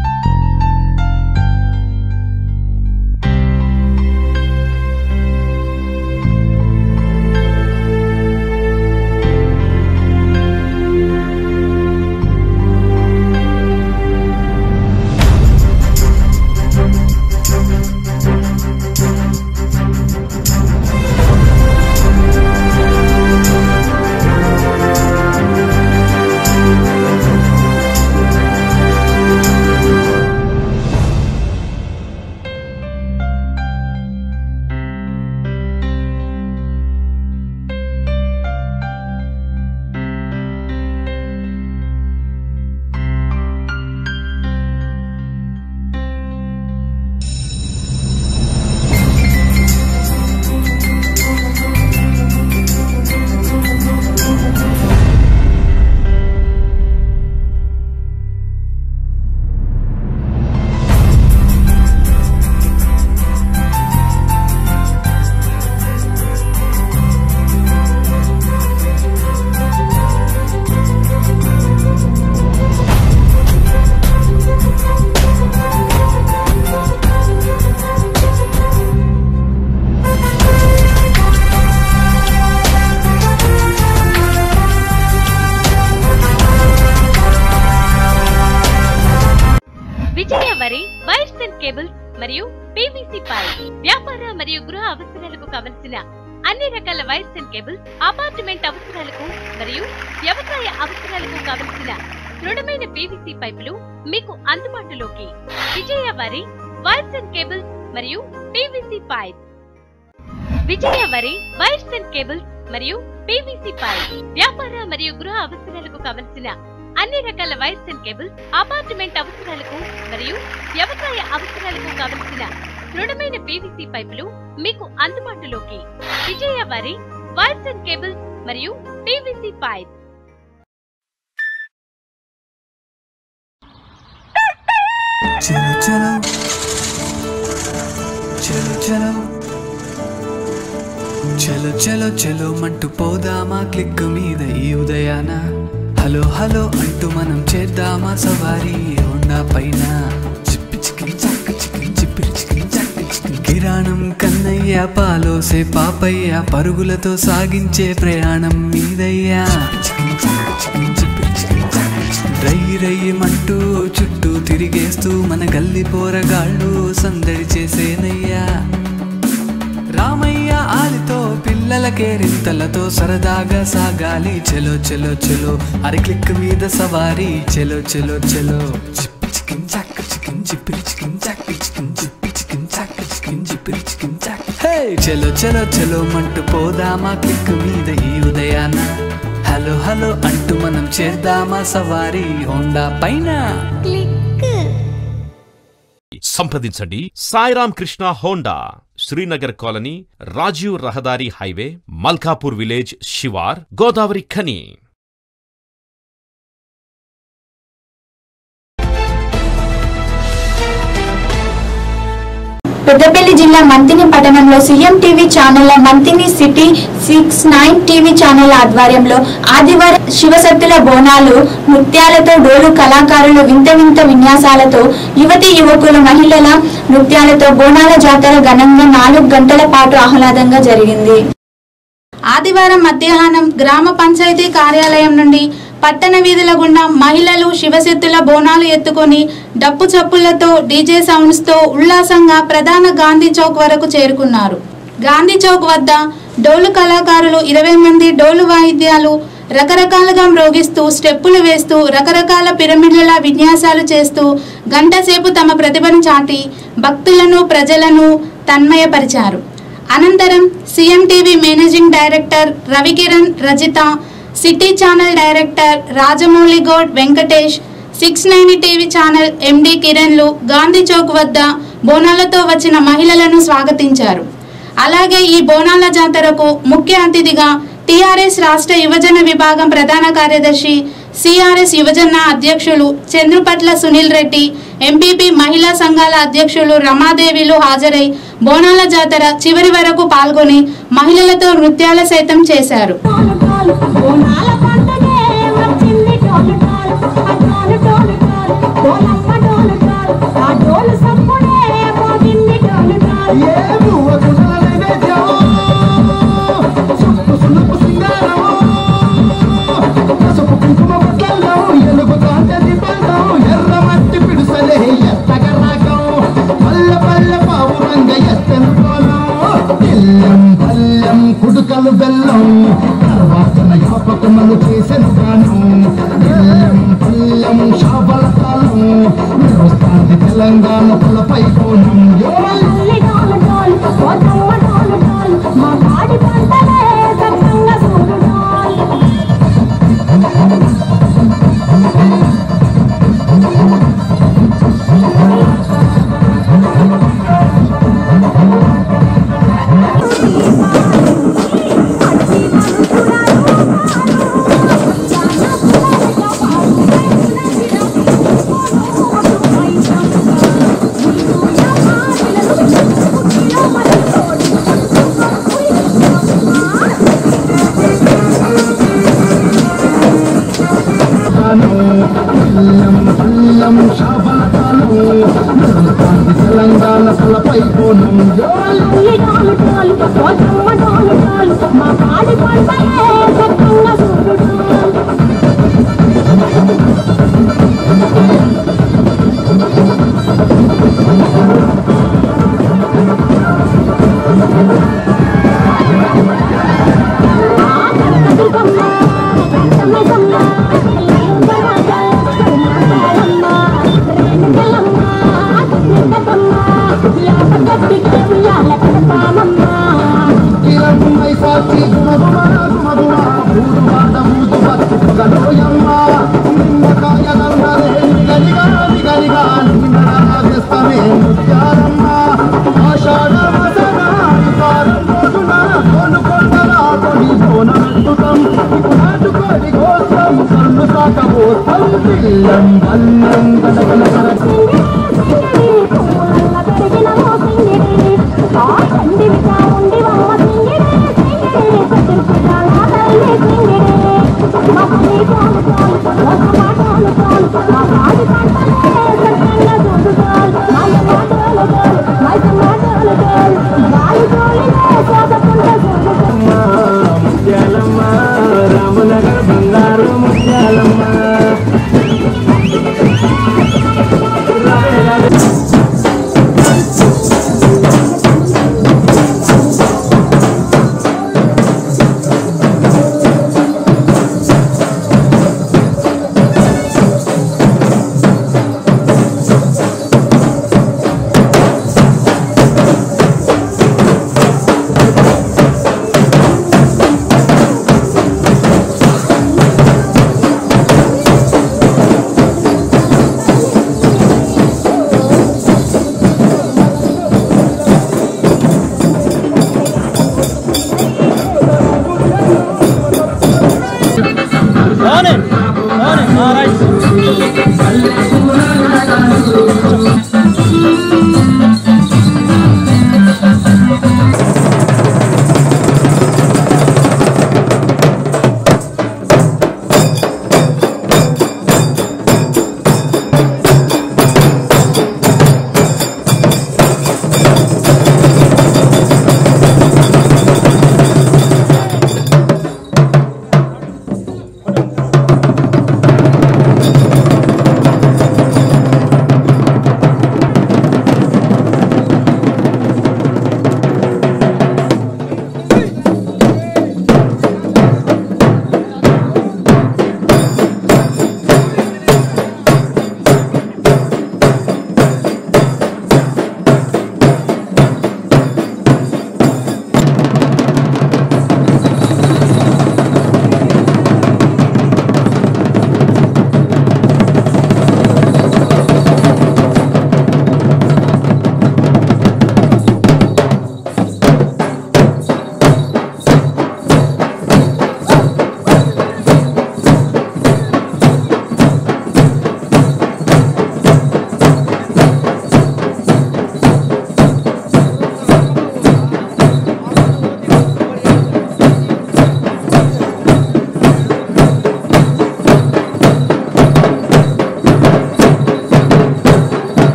విజయ వరి వైర్స్ అండ్ కేబుల్స్ మరియు పీవీసీ పైప్ వ్యాపార మరియు గృహ అవసరాలకు కావలసిన అన్ని రకాల వైర్స్ అండ్ కేబుల్స్ అపార్ట్మెంట్ అవసరాలకు మరియు వ్యవసాయ అవసరాలకు కావలసిన దృఢమైన పీవీసీ పైపులు మీకు అందుబాటులోకి విజయ వరి వైర్స్ అండ్ కేబుల్స్ మరియు పీవీసీ పైప్ విజయ వరి వైర్స్ అండ్ కేబుల్స్ మరియు పీవీసీ పైప్ వ్యాపార మరియు గృహ అవసరాలకు కావలసిన అన్ని రకాల వైర్స్ అండ్ కేబుల్స్ అపార్ట్మెంట్ అవసరాలకు మరియు వ్యవసాయ అవసరాలకు కావలసిన దృఢమైన పీవీసీ పైపులు మీకు అందుబాటులోకి విజయ వరి వైర్స్ అండ్ కేబుల్స్ మరియు పీవీసీ పైప్ చలో చలో చలో చలో చలో చలో చలో మంటూ పోదామా క్లిక్ మీద ఈ ఉదయాన హలో హలో అంటూ మనం చేద్దామా సవారీ హోండా పైన చిప్పి చికిన్ చక్క చికిన్ చిప్పిరి చికిన్ చక్క చికిన్ కిరాణం కన్నయ్య పాలోసే పాపయ్య పరుగులతో సాగించే ప్రయాణం మీదయ్యా చికిన్ చక్క చికిన్ చిప్పిరి చికిన్ చక్క చికిన్ రై రయ్యమంటూ చుట్టూ తిరిగేస్తూ మన గల్లి పోరగాళ్ళు సందడి చేసేనయ్యా రామయ్య ఆలితో పిల్లలకే రింతలతో సరదాగా సాగాలి చెలో చెలో చెలో అరి క్లిక్ మీద సవారీ చెలో చెలో చెలో చిప్పి చికిన్ చాక్ చికిన్ చిప్పిరి చికిన్ చాక్ చికిన్ చిప్పి చికిన్ చాక్ చికిన్ చిప్పిరి చికిన్ చాక్ హే చెలో చెలో చెలో మంటూ పోదామా క్లిక్ మీద ఈ ఉదయాన హలో హలో అంటూ మనం చేద్దామా సవారీ హోండా పైన సంప్రదించండి సాయిరామ్ కృష్ణ హోండా శ్రీనగర్ కాలనీ రాజీవ్ రహదారి హైవే మల్కాపూర్ విలేజ్ శివార్ గోదావరి ఖని పెద్దపల్లి జిల్లా మంతిని పట్టణంలో సీఎం టీవీ ఛానళ్ల Manthani city six nine TV channel ఆధ్వర్యంలో ఆదివారం శివసత్తుల బోనాలు నృత్యాలతో డోలు కళాకారులు వింత వింత విన్యాసాలతో యువతి యువకులు మహిళల నృత్యాలతో బోనాల జాతర ఘనంగా నాలుగు గంటల పాటు ఆహ్లాదంగా జరిగింది ఆదివారం మధ్యాహ్నం గ్రామ పంచాయతీ కార్యాలయం నుండి పట్టణ వీధుల గుండా మహిళలు శివశక్తుల బోనాలు ఎత్తుకొని డప్పు చప్పులతో డీజే సౌండ్స్ తో ఉల్లాసంగా ప్రధాన గాంధీ చౌక్ వరకు చేరుకున్నారు గాంధీ చౌక్ వద్ద డోలు కళాకారులు ఇరవై మంది డోలు వాయిద్యాలు రకరకాలుగా మ్రోగిస్తూ స్టెప్పులు వేస్తూ రకరకాల పిరమిడ్ల విన్యాసాలు చేస్తూ గంట సేపు తమ ప్రతిభను చాటి భక్తులను ప్రజలను తన్మయపరిచారు అనంతరం CM TV managing director Ravikiran Rajitha city channel director Rajamouli Goud Venkatesh six nine TV channel MD కిరణ్లు గాంధీ చౌక్ వద్ద బోనాలతో వచ్చిన మహిళలను స్వాగతించారు అలాగే ఈ బోనాల జాతరకు ముఖ్య అతిథిగా టిఆర్ఎస్ రాష్ట్ర యువజన విభాగం ప్రధాన కార్యదర్శి సిఆర్ఎస్ యువజన అధ్యక్షులు చంద్రుపట్ల సునీల్ రెడ్డి ఎంపీపీ మహిళా సంఘాల అధ్యక్షులు రమాదేవిలు హాజరై బోనాల జాతర చివరి వరకు పాల్గొని మహిళలతో నృత్యాల సైతం చేశారు కుడుకలు బెల్లం తర్వాతన యాపకములు చేసెను గాను బెల్లం పల్లెం షాబల కాలం వస్తాంది తెలంగాణ తలపై కోణం మా పాడి పంటలే చక్కగా తెలంగాణ తలపై కోణం మా పాడి పంటలే చక్కగా కిలమ్మై సాచి గుమగుమ గుమగుమ ఊరువాడ ఊదు బతు పగలోయమ్మ నిమ్మకాయ దండలే నిగనిగా నిగనిగా నిన్నరాగస్తమే ముత్యాలమ్మ ఆషాఢ మసన వారం రోజున కొను కొండలా కొని బోనమెత్తుతాం నాటుకోడి కోసం కన్ను సాకబోతాం పిల్లం బల్లం గడగల మా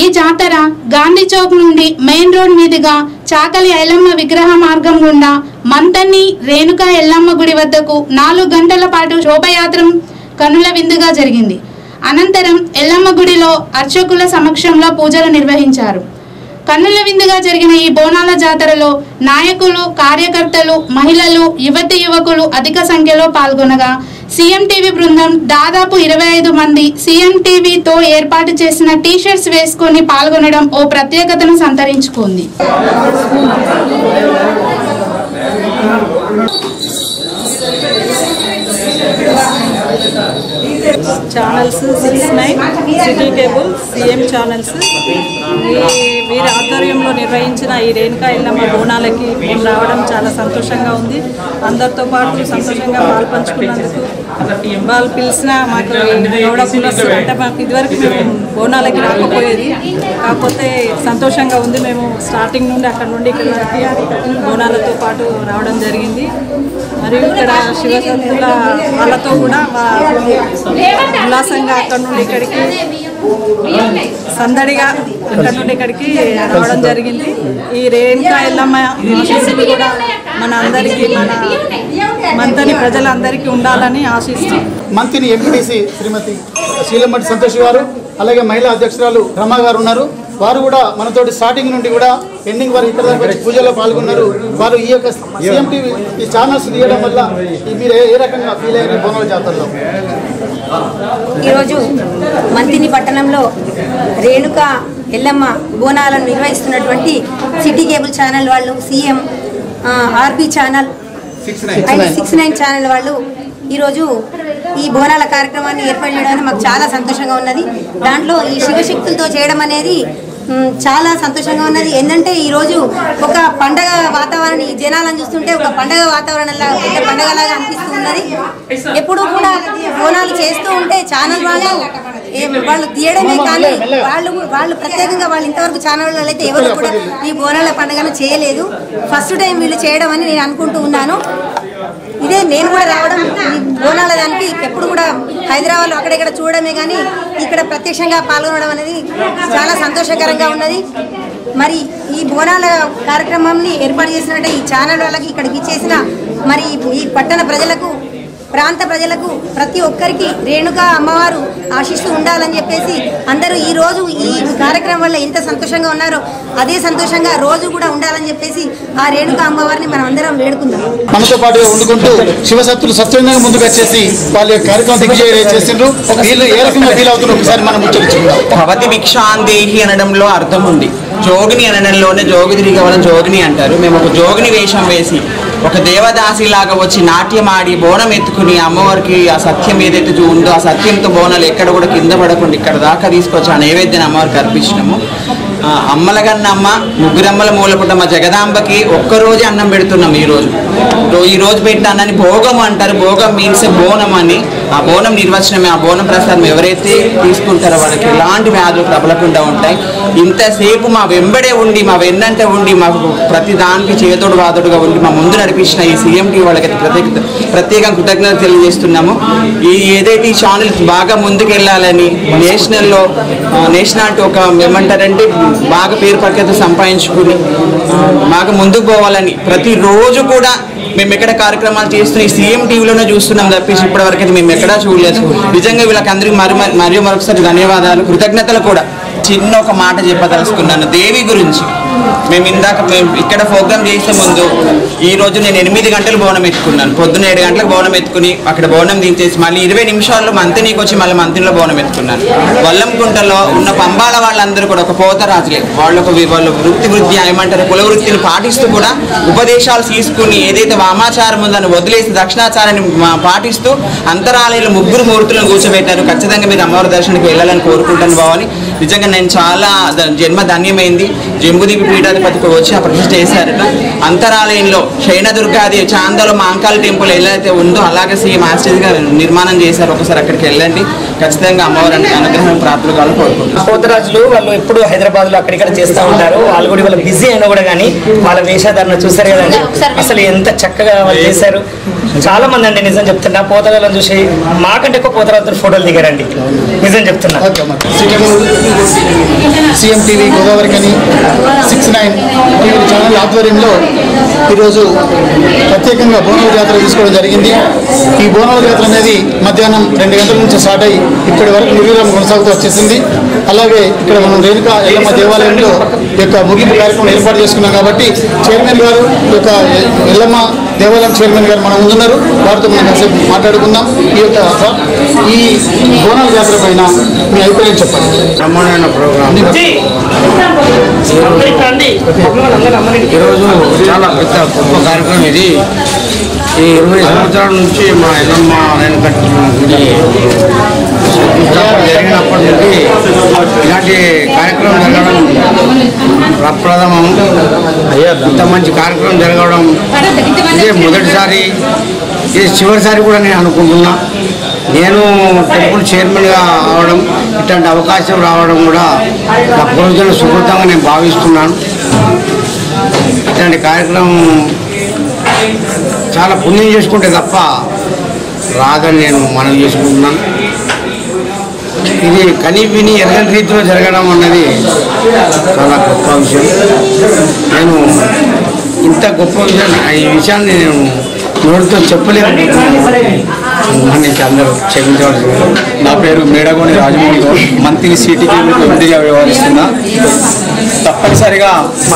జాతర గాంధీ చౌక్ నుండి మెయిన్ రోడ్ మీదుగా చాకలి ఎల్లమ్మ విగ్రహ మార్గం గుండా మంతని రేణుక ఎల్లమ్మ గుడి వద్దకు నాలుగు గంటల పాటు శోభయాత్ర కనుల విందుగా జరిగింది అనంతరం ఎల్లమ్మ గుడిలో అర్చకుల సమక్షంలో పూజలు నిర్వహించారు కన్నుల విందుగా జరిగిన ఈ బోనాల జాతరలో నాయకులు కార్యకర్తలు మహిళలు యువతి యువకులు అధిక సంఖ్యలో పాల్గొనగా సీఎం టీవీ బృందం దాదాపు ఇరవై ఐదు మంది సీఎం టీవీతో ఏర్పాటు చేసిన టీషర్ట్స్ వేసుకొని పాల్గొనడం ఓ ప్రత్యేకతను సంతరించుకుంది channels six nine city cable CM channels ఈ వీరి ఆధ్వర్యంలో నిర్వహించిన ఈ రేణుకా ఎల్లమ్మ బోనాలకి మేము రావడం చాలా సంతోషంగా ఉంది అందరితో పాటు సంతోషంగా పాల్పంచుకున్నందుకు వాళ్ళు పిలిచిన మాకు గౌడ కులస్తులు అంటే మాకు ఇదివరకు మేము బోనాలకి రాకపోయేది కాకపోతే సంతోషంగా ఉంది మేము స్టార్టింగ్ నుండి అక్కడ నుండి ఇక్కడ వరకు బోనాలతో పాటు రావడం జరిగింది మరియు ఇక్కడ శివసత్తుల వాళ్ళతో కూడా వా- ఉల్లాసంగా అక్కడ నుండి ఇక్కడికి సందడిగా ఇక్కడ నుండి ఇక్కడికి రావడం జరిగింది ఈ రేణుకా ఎల్లమ్మ ఆశీస్సులు కూడా మన అందరికీ మన మంతని ప్రజలందరికీ ఉండాలని ఆశిస్తూ మంత్రిని ఎంపీటీసీ శ్రీమతి శీలమ్మటి సంతోష్ గారు అలాగే మహిళా అధ్యక్షురాలు రమా గారు ఉన్నారు వారు కూడా మనతోటి స్టార్టింగ్ నుండి కూడా ఎండింగ్ వరకు ఇక్కడ దాకా వచ్చి పూజలో పాల్గొన్నారు వారు ఈ యొక్క సీఎం టీవీ ఈ ఛానల్స్ తీయడం వల్ల ఈ మీరు ఏ ఏ రకంగా ఫీల్ అయ్యారు ఈ బోనాల జాతరలో ఈరోజు మంతిని పట్టణంలో రేణుక ఎల్లమ్మ బోనాలను నిర్వహిస్తున్నటువంటి సిటీ కేబుల్ ఛానల్ వాళ్ళు CM RB channel and six nine channel వాళ్ళు ఈరోజు ఈ బోనాల కార్యక్రమాన్ని ఏర్పాటు చేయడానికి మాకు చాలా సంతోషంగా ఉన్నది దాంట్లో ఈ శివశక్తులతో చేయడం అనేది మ్, చాలా సంతోషంగా ఉన్నది ఏంటంటే ఈరోజు ఒక పండగ వాతావరణం ఈ జనాలను చూస్తుంటే ఒక పండగ వాతావరణంలా పెద్ద పండగలాగా అనిపిస్తున్నది ఎప్పుడు కూడా బోనాలు చేస్తూ ఉంటే ఛానల్ వాళ్ళు ఏ- వాళ్ళు తీయడమే కానీ వాళ్ళు వాళ్ళు ప్రత్యేకంగా వాళ్ళు ఇంతవరకు ఛానల్ అయితే ఎవరు కూడా ఈ బోనాల పండుగను చేయలేదు ఫస్ట్ టైం వీళ్ళు చేయడం అని నేను అనుకుంటూ ఉన్నాను ఇదే నేను కూడా రావడం ఈ బోనాల దానికి ఎప్పుడు కూడా హైదరాబాద్లో అక్కడెక్కడ చూడడమే కానీ ఇక్కడ ప్రత్యక్షంగా పాల్గొనడం అనేది చాలా సంతోషకరంగా ఉన్నది మరి ఈ బోనాల కార్యక్రమాన్ని ఏర్పాటు చేసినట్టే ఈ ఛానల్ వాళ్ళకి ఇక్కడికి చేసిన మరి ఈ పట్టణ ప్రజలకు ప్రాంత ప్రజలకు ప్రతి ఒక్కరికి రేణుకా అమ్మవారు ఆశిస్తూ ఉండాలని చెప్పేసి అందరూ ఈ రోజు ఈ కార్యక్రమం వల్ల ఎంత సంతోషంగా ఉన్నారో అదే సంతోషంగా రోజు కూడా ఉండాలని చెప్పేసి ఆ రేణుకా అమ్మవారిని మనం అందరం వేడుకుందాం మనతో పాటుగా వండుకుంటూ శివసత్తులు స్వచ్ఛందంగా ముందుకు వచ్చేసి వాళ్ళ యొక్క కార్యక్రమం దిగ్విజయం చేసిండ్రు వీళ్ళు ఏ రకంగా ఫీల్ అవుతున్నారు ఒకసారి మనం ముచ్చరించుకుందాం భవతి భిక్షాందేహి అనడంలో అర్థం ఉంది జోగిని అనడంలోనే జోగి తిరిగి వాళ్ళని జోగిని అంటారు మేము ఒక జోగిని వేషం వేసి ఒక దేవదాసి లాగా వచ్చి నాట్యం ఆడి బోనం ఎత్తుకుని అమ్మవారికి ఆ సత్యం ఏదైతే చూ- ఉందో ఆ సత్యంతో బోనాలు ఎక్కడ కూడా కింద పడకుండా ఇక్కడ దాకా తీసుకొచ్చి ఆ నైవేద్యాన్ని అమ్మవారికి అర్పించినాము ఆ, అమ్మలగన్నమ్మ ముగ్గురమ్మల మూలపుటమ్మ జగదాంబకి ఒక్కరోజే అన్నం పెడుతున్నాం ఈ రోజు రో- ఈ రోజు పెట్టిన అన్నాన్ని భోగం అంటారు భోగం మీన్స్ బోనం అని ఆ బోనం నిర్వచనమే ఆ బోనం ప్రసాదం ఎవరైతే తీసుకుంటారో వాళ్ళకి ఎలాంటి వ్యాధులు ప్రబలకుండా ఉంటాయి ఇంతసేపు మా వెంబడే ఉండి మా వెన్నంటే ఉండి మాకు ప్రతి దానికి చేతోడు వాదోడుగా ఉండి మా ముందు నడిపించిన ఈ సీఎంటీ వాళ్ళకి ప్రత్యేక ప్రత్యేక కృతజ్ఞత తెలియజేస్తున్నాము ఈ ఏదైతే ఈ ఛానల్ బాగా ముందుకెళ్ళాలని నేషనల్లో నేషనాలిటీ ఒక ఏమంటారంటే బాగా పేరు ప్రఖ్యాత సంపాదించుకుని ఆ, బాగా ముందుకు పోవాలని ప్రతిరోజు కూడా మేము ఎక్కడ కార్యక్రమాలు చేస్తున్న ఈ సీఎం టీవీలోనే చూస్తున్నాం తప్పించి ఇప్పటివరకు అయితే మేము ఎక్కడా చూడలేదు నిజంగా వీళ్ళకి అందరికీ మరి మరి- మరియు మరొకసారి ధన్యవాదాలు కృతజ్ఞతలు కూడా చిన్న ఒక మాట చెప్పదలుచుకున్నాను దేవి గురించి మేము ఇందాక మేము ఇక్కడ ప్రోగ్రామ్ చేసే ముందు ఈ రోజు నేను ఎనిమిది గంటలు బోనం ఎత్తుకున్నాను పొద్దున్న ఏడు గంటలకు బోనం ఎత్తుకుని అక్కడ బోనం దించేసి మళ్ళీ ఇరవై నిమిషాల్లో మంతినికి వచ్చి మళ్ళీ మంతిలో బోనం ఎత్తుకున్నాను వల్లంకుంటలో ఉన్న పంబాల వాళ్ళందరూ కూడా ఒక పోతరాజులే వాళ్ళు ఒక వి- వాళ్ళ వృత్తి వృత్తి ఏమంటారు కుల వృత్తిని పాటిస్తూ కూడా ఉపదేశాలు తీసుకుని ఏదైతే వామాచారం ఉందని వదిలేసి దక్షిణాచారాన్ని మా- పాటిస్తూ అంతరాలయంలో ముగ్గురు మూర్తులను కూర్చోబెట్టారు ఖచ్చితంగా మీరు అమ్మవారి దర్శనానికి వెళ్ళాలని కోరుకుంటాను బావని నిజంగా నేను చాలా ద- జన్మ ధన్యమైంది జంబుదీపి పీఠాధిపతికి వచ్చి ఆ ప్రతిష్ట చేశారట అంతరాలయంలో శయనదుర్గాది చాందలో మాంకాల టెంపుల్ ఎలా అయితే ఉందో అలాగే సీఎం ఆస్టేజ్ గారు నిర్మాణం చేశారు ఒకసారి అక్కడికి వెళ్ళండి ఖచ్చితంగా అమ్మవారి అనుగ్రహం ప్రార్థన కావాలని కోరుకుంటున్నాను పోతరాజులు వాళ్ళు ఎప్పుడు హైదరాబాద్ లో అక్కడిక్కడ చేస్తూ ఉంటారు వాళ్ళు కూడా వాళ్ళు బిజీ అయినా కూడా కానీ వాళ్ళ వేషధారణ చూసారు కదండి అసలు ఎంత చక్కగా వాళ్ళు చేశారు చాలా మంది అండి నిజం చెప్తున్నా పోతరాజులను చూసి మాకంటే ఎక్కువ పోతరాజులు ఫోటోలు దిగారండి నిజం చెప్తున్నా సీఎం టీవీ గోదావరి కని సిక్స్ నైన్ టీవీ ఛానల్ ఆధ్వర్యంలో ఈరోజు ప్రత్యేకంగా బోనాల జాతర తీసుకోవడం జరిగింది ఈ బోనాల జాతర అనేది మధ్యాహ్నం రెండు గంటల నుంచి స్టార్ట్ అయ్యి ఇక్కడి వరకు నిర్వీర్యం కొనసాగుతూ వచ్చేసింది అలాగే ఇక్కడ మనం రేణుకా ఎల్లమ్మ దేవాలయంలో ఈ యొక్క ముగింపు కార్యక్రమం ఏర్పాటు చేసుకున్నాం కాబట్టి చైర్మన్ గారు ఈ యొక్క ఎల్లమ్మ దేవాలయం చైర్మన్ గారు మనం ముందున్నారు వారితో మనం కాసేపు మాట్లాడుకుందాం ఈ యొక్క ఈ బోనాల జాతర పైన మీ అభిప్రాయం చెప్పండి బ్రహ్మాండమైన ప్రోగ్రాం ఈరోజు చాలా పెద్ద గొప్ప కార్యక్రమం ఇది ఈ ఇరవై సంవత్సరాల నుంచి మా ఎల్లమ్మ రేణుకట్టు గుడి ప్రతిష్టాపన జరిగినప్పటి నుండి ఇలాంటి కార్యక్రమం జరగడం ప్రప్రథమం ఇంత మంచి కార్యక్రమం జరగడం ఇదే మొదటిసారి ఇది చివరిసారి కూడా నేను అనుకుంటున్నా నేను టెంపుల్ చైర్మన్గా అవడం ఇట్లాంటి అవకాశం రావడం కూడా నా పూర్వజన సుకృతంగా నేను భావిస్తున్నాను ఇట్లాంటి కార్యక్రమం చాలా పుణ్యం చేసుకుంటే తప్ప రాదని నేను మనవి చేసుకుంటున్నాను ఇది కని విని ఎరగని రీతిలో జరగడం అన్నది చాలా గొప్ప విషయం నేను ఇంత గొప్ప విషయం ఈ విషయాన్ని నేను నోటితో చెప్పలేకపోతున్నాను మన్నించి అందరూ క్షమించవలసింది నా పేరు మేడగోని రాజమౌళి గౌడ్ మంత్రి సిటీకి ఎంపీగా వ్యవహరిస్తున్నా తప్పనిసరిగా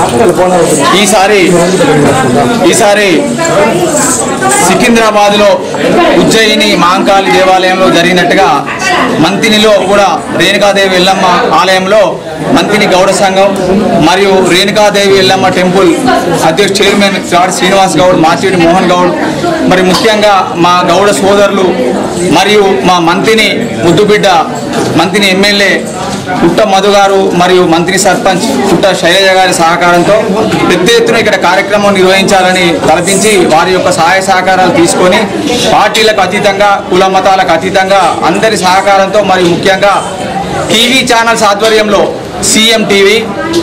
ఈసారి ఈసారి సికింద్రాబాద్లో ఉజ్జయిని మాంకాళి దేవాలయంలో జరిగినట్టుగా మంతినిలో కూడా రేణుకాదేవి ఎల్లమ్మ ఆలయంలో మంతిని గౌడ సంఘం మరియు రేణుకాదేవి ఎల్లమ్మ టెంపుల్ అధ్యక్ష చైర్మన్ గాడ్ శ్రీనివాస్ గౌడ్ మాచిడి మోహన్ గౌడ్ మరి ముఖ్యంగా మా గౌడ సోదరులు మరియు మా మంత్రిని ముద్దుబిడ్డ మంత్రిని ఎమ్మెల్యే పుట్ట మధు గారు మరియు మంత్రి సర్పంచ్ పుట్ట శైలజ గారి సహకారంతో పెద్ద ఎత్తున ఇక్కడ కార్యక్రమం నిర్వహించాలని తలపించి వారి యొక్క సహాయ సహకారాలు తీసుకొని పార్టీలకు అతీతంగా కుల మతాలకు అతీతంగా అందరి సహకారంతో మరియు ముఖ్యంగా టీవీ ఛానల్స్ ఆధ్వర్యంలో CM TV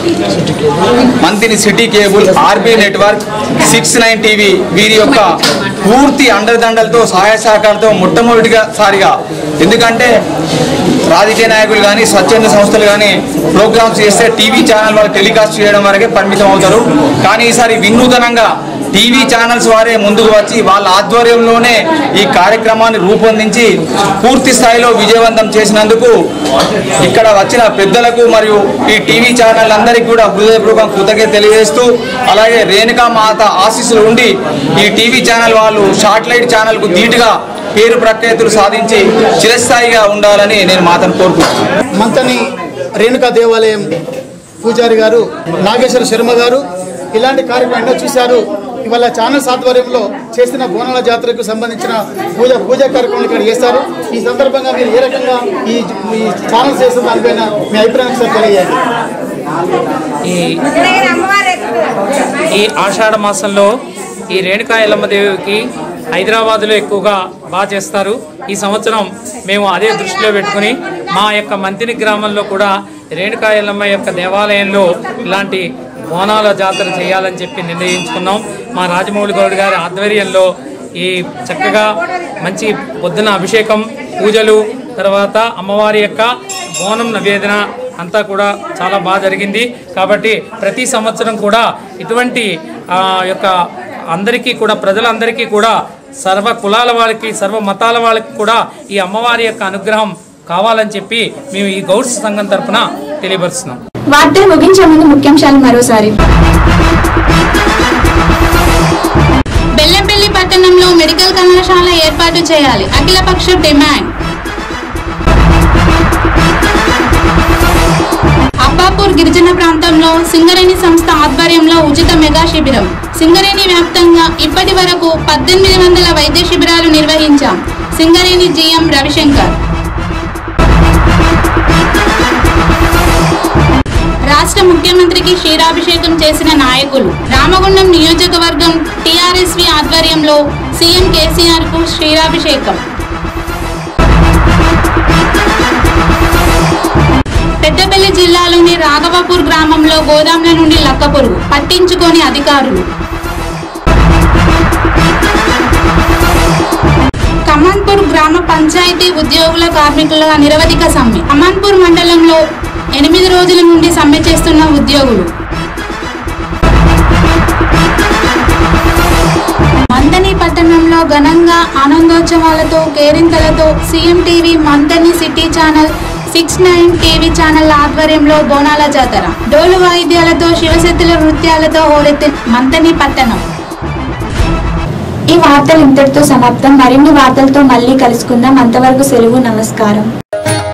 Manthani city cable RB network six nine TV వీరి యొక్క పూర్తి అండదండలతో సహాయ సహకారంతో మొట్టమొదటిగా సారిగా ఎందుకంటే రాజకీయ నాయకులు కానీ స్వచ్ఛంద సంస్థలు కానీ ప్రోగ్రామ్స్ చేస్తే టీవీ ఛానల్ వాళ్ళు టెలికాస్ట్ చేయడం వరకే పరిమితం అవుతారు కానీ ఈసారి వినూతనంగా టీవీ ఛానల్స్ వారే ముందుకు వచ్చి వాళ్ళ ఆధ్వర్యంలోనే ఈ కార్యక్రమాన్ని రూపొందించి పూర్తి స్థాయిలో విజయవంతం చేసినందుకు ఇక్కడ వచ్చిన పెద్దలకు మరియు ఈ టీవీ ఛానల్ అందరికీ కూడా హృదయపూర్వకం కృతజ్ఞత తెలియజేస్తూ అలాగే రేణుకా మాత ఆశీస్సులు ఉండి ఈ టీవీ ఛానల్ వాళ్ళు శాటిలైట్ ఛానల్కు ధీటుగా పేరు ప్రఖ్యాతులు సాధించి చిరస్థాయిగా ఉండాలని నేను మాతను కోరుకుంటున్నాను మంతని రేణుకా దేవాలయం పూజారి గారు నాగేశ్వర శర్మ గారు ఇలాంటి కార్యక్రమం ఎన్నో చూశారు ఇవాళ ఛానల్స్ ఆధ్వర్యంలో చేసిన బోనాల జాతరకు సంబంధించిన పూజ పూజా కార్యక్రమాలు ఇక్కడ చేస్తారు ఈ సందర్భంగా మీరు ఏ రకంగా ఈ ఈ ఛానల్స్ చేసిన దానిపైన మీ అభిప్రాయం ఒకసారి తెలియజేయండి ఈ ఈ ఆషాఢ మాసంలో ఈ రేణుకా ఎల్లమ్మ దేవికి హైదరాబాద్లో ఎక్కువగా బాగా చేస్తారు ఈ సంవత్సరం మేము అదే దృష్టిలో పెట్టుకుని మా యొక్క మంతిని గ్రామంలో కూడా రేణుకా ఎల్లమ్మ యొక్క దేవాలయంలో ఇలాంటి బోనాల జాతర చేయాలని చెప్పి నిర్ణయించుకున్నాం మా రాజమౌళి గౌడ్ గారి ఆధ్వర్యంలో ఈ చక్కగా మంచి పొద్దున అభిషేకం పూజలు తర్వాత అమ్మవారి యొక్క బోనం నవేదన అంతా కూడా చాలా బాగా జరిగింది కాబట్టి ప్రతి సంవత్సరం కూడా ఇటువంటి ఆ, యొక్క అందరికీ కూడా ప్రజలందరికీ కూడా సర్వ కులాల వాళ్ళకి సర్వ మతాల వాళ్ళకి కూడా ఈ అమ్మవారి యొక్క అనుగ్రహం కావాలని చెప్పి మేము ఈ గౌడ్స్ సంఘం తరపున తెలియపరుస్తున్నాం వార్తలు ముగించే ముందు ముఖ్యాంశాలు మరోసారి బెల్లంపల్లి పట్టణంలో మెడికల్ కళాశాల ఏర్పాటు చేయాలి అఖిలపక్ష డిమాండ్ అబ్బాపూర్ గిరిజన ప్రాంతంలో సింగరేణి సంస్థ ఆధ్వర్యంలో ఉచిత మెగా శిబిరం సింగరేణి వ్యాప్తంగా ఇప్పటి వరకు పద్దెనిమిది వందల వైద్య శిబిరాలు నిర్వహించాం సింగరేణి జీఎం రవిశంకర్ రాష్ట్ర ముఖ్యమంత్రికి క్షీరాభిషేకం చేసిన నాయకులు రామగుండం నియోజకవర్గం టీఆర్ఎస్వి ఆధ్వర్యంలో సీఎం కేసీఆర్ కు క్షీరాభిషేకం పెద్దపల్లి జిల్లాలోని రాఘవపూర్ గ్రామంలో గోదాంల నుండి లక్కపురుగు పట్టించుకొని అధికారులు కమాన్పూర్ గ్రామ పంచాయతీ ఉద్యోగుల కార్మికుల నిరవధిక సమ్మె కమాన్పూర్ మండలంలో ఎనిమిది రోజుల నుండి సమ్మె చేస్తున్న ఉద్యోగులు మంతని పట్టణంలో ఘనంగా ఆనందోత్సవాలతో కేరింతలతో CM TV Manthani city channel six nine TV channel ఆధ్వర్యంలో బోనాల జాతర డోలు వాయిద్యాలతో శివశక్తుల నృత్యాలతో హోరెత్తిన మంతని పట్టణం ఈ వార్తలు ఇంతటితో సమాప్తం మరిన్ని వార్తలతో మళ్ళీ కలుసుకుందాం అంతవరకు సెలవు నమస్కారం